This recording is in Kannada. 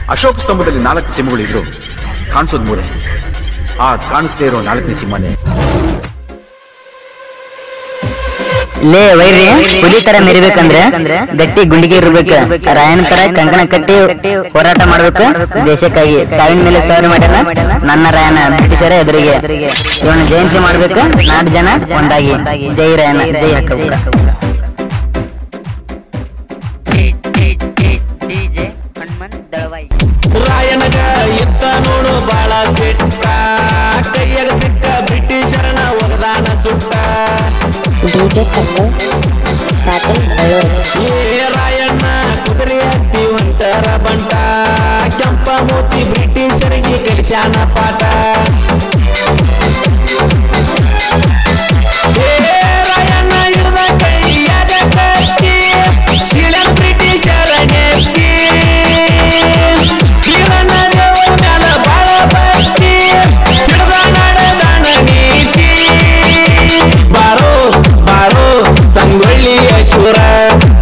ಅಶೋಕ ಸ್ತಂಭದಲ್ಲಿ ನಾಲ್ಕು ಸಿಂಹಗಳಿದ್ರು ಕಾಣಿಸೋದು ಮೂರೇ ಆ ಕಾಣಿಸ್ದೇ ಇರೋ ನಾಲ್ಕನೇ ಸಿಂಹನೇ ಲೇ ವೈರಿ ಹುಲಿ ತರ ಮೆರಿಬೇಕಂದ್ರೆ ಗಟ್ಟಿ ಗುಂಡಿಗೆ ಇರ್ಬೇಕು ರಾಯಣ ತರ ಕಂಕಣ ಕಟ್ಟಿ ಹೋರಾಟ ಮಾಡ್ಬೇಕು ದೇಶಕ್ಕಾಗಿ ಸಾವಿನ ಮೇಲೆ ಸಾವಿರ ಮಾಡ್ಯಾನ ನನ್ನ ರಾಯಣ ಬ್ರಿಟಿಷರ ಎದುರಿಗೆ ಇವನ ಜಯಂತಿ ಮಾಡ್ಬೇಕು ನಾಲ್ಕು ಜನ ಒಂದಾಗಿ ಜೈ ರಾಯಣ ಜೈ ಹಾಕಬೇಕು ಡಿಜೆ ಹನುಮಂತ್ ದಳವಾಯಿ ರಾಯಣಗ ಯುದ್ಧ ನೋಡು ಬಾಳ ಸಿಟ್ಟ ಕೈಯಾಗ ಸಿಕ್ಕ ಬ್ರಿಟಿಷರನ ಒಗದಾನ ಸುಟ್ಟ ಡಿಜೆ ಕಲ್ಲು ಸಾಟಲ್ ಬಳ್ಳೂರು ಏ ರಾಯಣ್ಣ ಕುದುರೆ ಹತ್ತಿ ಹೊಂಟರ ಬಂಟ ಕೆಂಪ ಮೂತಿ ಬ್ರಿಟಿಷರಿಗೆ ಕಲಿಸ್ಯಾನ ಪಾಠ ಏ ರಾಯಣ್ಣ ಹಿಡ್ದ ಕೈಯಾಗ ಕತ್ತಿ ಶಿಳನ್ ಬ್ರಿಟಿಷರ ನೆತ್ತಿ ಶಿಳನ ದೇವರ ಮ್ಯಾಲ ಬಾಳ ಭಕ್ತಿ ಹಿಡ್ದ ನಡೆದಾನ ನೀತಿ ಬಾರೋ ಬಾರೋ ಸಂಗೊಳ್ಳಿಯ ಶೂರ